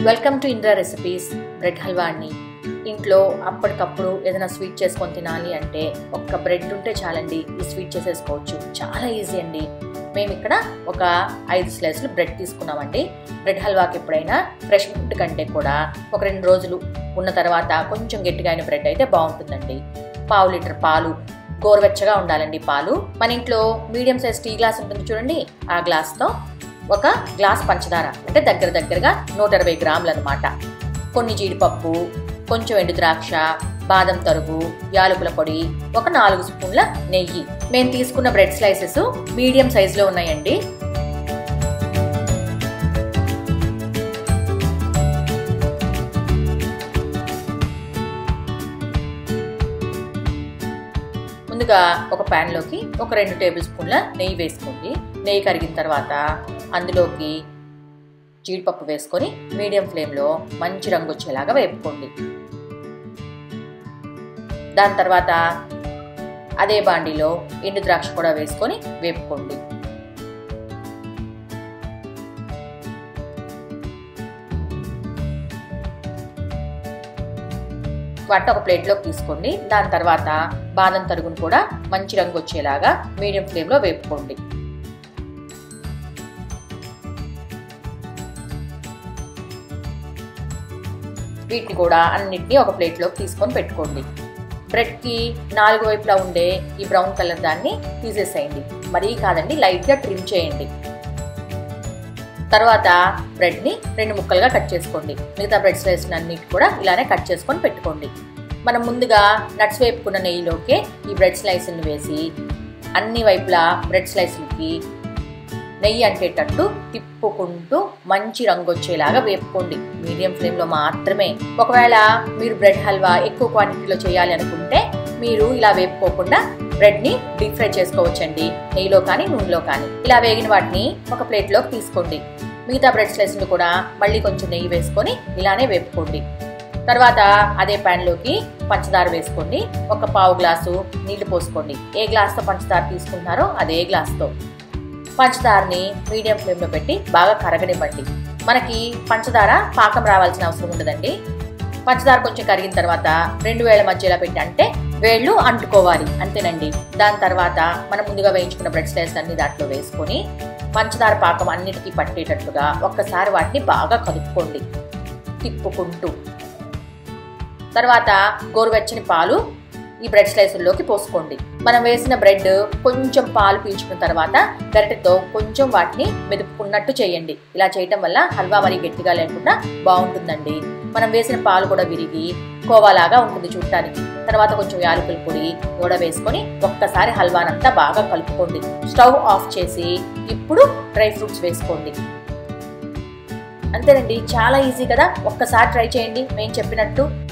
welcome to Indra recipes bread halwa అండి ఇంట్లో అప్పటికప్పుడు ఏదైనా స్వీట్ చేసుకొని తినాలి అంటే ఒక్క బ్రెడ్ ఉంటే చాలండి ఈ స్వీట్ చేసేసుకోవచ్చు చాలా ఈజీ అండి మేము ఇక్కడ ఒక ఐదు స్లైస్లు బ్రెడ్ తీసుకున్నామండి బ్రెడ్ హల్వాకి ఎప్పుడైనా ఫ్రెష్ ఫుడ్ కంటే కూడా ఒక రెండు రోజులు ఉన్న తర్వాత కొంచెం గట్టిగా అయిన బ్రెడ్ అయితే బాగుంటుందండి పావు లీటర్ పాలు గోరువెచ్చగా ఉండాలండి పాలు మన ఇంట్లో మీడియం సైజ్ టీ గ్లాస్ ఉంటుంది చూడండి ఆ గ్లాస్తో ఒక గ్లాస్ పంచదార అంటే దగ్గర దగ్గరగా నూట ఇరవై గ్రాములు అనమాట కొన్ని జీడిపప్పు కొంచెం ఎండు ద్రాక్ష బాదం తరుగు యాలకుల పొడి ఒక నాలుగు స్పూన్ల నెయ్యి మేము తీసుకున్న బ్రెడ్ స్లైసెస్ మీడియం సైజులో ఉన్నాయండి ముందుగా ఒక ప్యాన్లోకి ఒక రెండు టేబుల్ స్పూన్ల నెయ్యి వేసుకోండి నెయ్యి కరిగిన తర్వాత అందులోకి జీడిపప్పు వేసుకొని మీడియం ఫ్లేమ్లో మంచి రంగు వచ్చేలాగా వేపుకోండి దాని తర్వాత అదే బాండీలో ఎండు ద్రాక్ష కూడా వేసుకొని వేపుకోండి వాటిని ఒక ప్లేట్లోకి తీసుకోండి దాని తర్వాత బాదం తరుగును కూడా మంచి రంగు వచ్చేలాగా మీడియం ఫ్లేమ్లో వేపుకోండి వీటిని కూడా అన్నిటినీ ఒక ప్లేట్లోకి తీసుకొని పెట్టుకోండి బ్రెడ్కి నాలుగు వైపులా ఉండే ఈ బ్రౌన్ కలర్ దాన్ని తీసేసేయండి మరీ కాదండి లైట్గా ట్రిమ్ చేయండి తర్వాత బ్రెడ్ని రెండు ముక్కలుగా కట్ చేసుకోండి మిగతా బ్రెడ్ స్లైస్ అన్నిటి కూడా ఇలానే కట్ చేసుకొని పెట్టుకోండి మనం ముందుగా నట్స్ వేపుకున్న నెయ్యిలోకే ఈ బ్రెడ్ స్లైస్ని వేసి అన్ని వైపులా బ్రెడ్ స్లైస్లకి నెయ్యి అంటేటట్టు తిప్పుకుంటూ మంచి రంగు వచ్చేలాగా వేపుకోండి మీడియం ఫ్లేమ్లో మాత్రమే ఒకవేళ మీరు బ్రెడ్ హల్వా ఎక్కువ క్వాంటిటీలో చేయాలి అనుకుంటే మీరు ఇలా వేపుకోకుండా బ్రెడ్ని డీప్ ఫ్రై చేసుకోవచ్చండి నెయ్యిలో కానీ నూనెలో కానీ ఇలా వేగిన వాటిని ఒక ప్లేట్లోకి తీసుకోండి మిగతా బ్రెడ్ స్లైస్ని కూడా మళ్ళీ కొంచెం నెయ్యి వేసుకొని ఇలానే వేపుకోండి తర్వాత అదే ప్యాన్లోకి పంచదార వేసుకోండి ఒక పావు గ్లాసు నీళ్లు పోసుకోండి ఏ గ్లాస్తో పంచదార తీసుకుంటారో అదే గ్లాస్తో పంచదారని మీడియం ఫ్లేమ్లో పెట్టి బాగా కరగనివ్వండి మనకి పంచదార పాకం రావాల్సిన అవసరం ఉండదండి పంచదార కొంచెం కరిగిన తర్వాత రెండు వేల మధ్యలో పెట్టి అంటే వేళ్ళు అంటుకోవాలి అంతేనండి దాని తర్వాత మనం ముందుగా వేయించుకున్న బ్రెడ్ స్లైస్ అన్ని దాంట్లో వేసుకొని పంచదార పాకం అన్నిటికీ పట్టేటట్టుగా ఒక్కసారి వాటిని బాగా కలుపుకోండి తిప్పుకుంటూ తర్వాత గోరువెచ్చని పాలు ఈ బ్రెడ్ స్లైసుల్లోకి పోసుకోండి మనం వేసిన బ్రెడ్ కొంచెం పాలు పీల్చుకున్న తర్వాత గరిటెతో కొంచెం వాటిని మెదుపుకున్నట్టు చేయండి ఇలా చేయటం వల్ల హల్వా మరీ గట్టిగా లేకుండా బాగుంటుందండి మనం వేసిన పాలు కూడా విరిగి కోవాలాగా ఉంటుంది చూడటానికి తర్వాత కొంచెం యాలకుల పొడి కూడా వేసుకొని ఒక్కసారి హల్వానంతా బాగా కలుపుకోండి స్టవ్ ఆఫ్ చేసి ఇప్పుడు డ్రై ఫ్రూట్స్ వేసుకోండి అంతేనండి చాలా ఈజీ కదా ఒక్కసారి ట్రై చేయండి మేము చెప్పినట్టు